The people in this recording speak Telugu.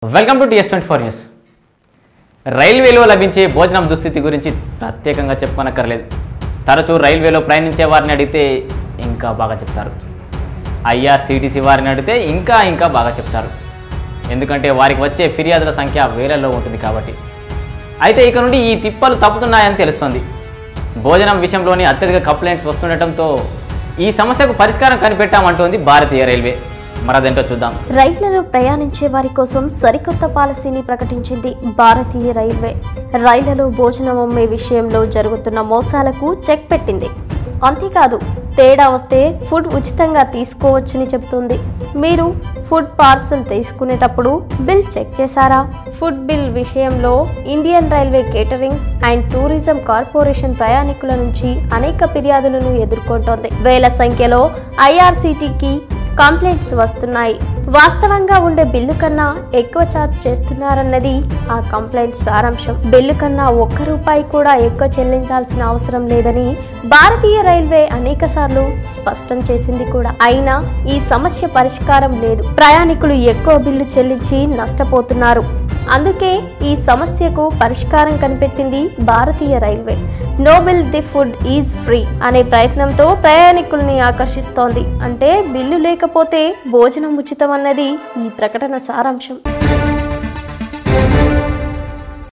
welcome to TS twenty four news రైల్వేలో లభించే భోజనం దుస్థితి గురించి ప్రత్యేకంగా చెప్పనక్కర్లేదు తరచూ రైల్వేలో ప్రయాణించే వారిని అడిగితే ఇంకా బాగా చెప్తారు ఐఆర్సీటీసీ వారిని అడిగితే ఇంకా ఇంకా బాగా చెప్తారు ఎందుకంటే వారికి వచ్చే ఫిర్యాదుల సంఖ్య వేలల్లో ఉంటుంది కాబట్టి అయితే ఇక నుండి ఈ తిప్పలు తప్పుతున్నాయని తెలుస్తోంది భోజనం విషయంలోని అత్యధిక కంప్లైంట్స్ వస్తుండటంతో ఈ సమస్యకు పరిష్కారం కనిపెట్టామంటోంది భారతీయ రైల్వే మరదేంటో చూద్దాం రైళ్లలో ప్రయాణించే వారి కోసం సరికొత్త పాలసీని ప్రకటించింది భారతీయ రైల్వే రైళ్లలో భోజనం అమ్మే విషయంలో జరుగుతున్న మోసాలకు చెక్ పెట్టింది అంతేకాదు తేడా వస్తే ఫుడ్ ఉచితంగా తీసుకోవచ్చని చెబుతుంది మీరు ఫుడ్ పార్సల్ తీసుకునేటప్పుడు బిల్ చెక్ చేశారా ఫుడ్ బిల్ విషయంలో Indian railway catering and tourism corporation ప్రయాణికుల నుంచి అనేక ఫిర్యాదులను ఎదుర్కొంటోంది వేల సంఖ్యలో ఐఆర్సీటీకి కంప్లైంట్స్ వస్తున్నాయి వాస్తవంగా ఉండే బిల్లు కన్నా ఎక్కువ ఛార్జ్ చేస్తున్నారన్నది ఆ కంప్లైంట్ సారాంశం బిల్లు కన్నా ఒక్క రూపాయి కూడా ఎక్కువ చెల్లించాల్సిన అవసరం లేదని భారతీయ రైల్వే అనేక సార్లు స్పష్టం చేసింది కూడా అయినా ఈ సమస్య పరిష్కారం లేదు ప్రయాణికులు ఎక్కువ బిల్లు చెల్లించి నష్టపోతున్నారు అందుకే ఈ సమస్యకు పరిష్కారం కనిపెట్టింది భారతీయ railway no bill the food is free అనే ప్రయత్నంతో ప్రయాణికుల్ని ఆకర్షిస్తోంది అంటే బిల్లు లేకపోతే భోజనం ఉచితం అన్నది ఈ ప్రకటన సారాంశం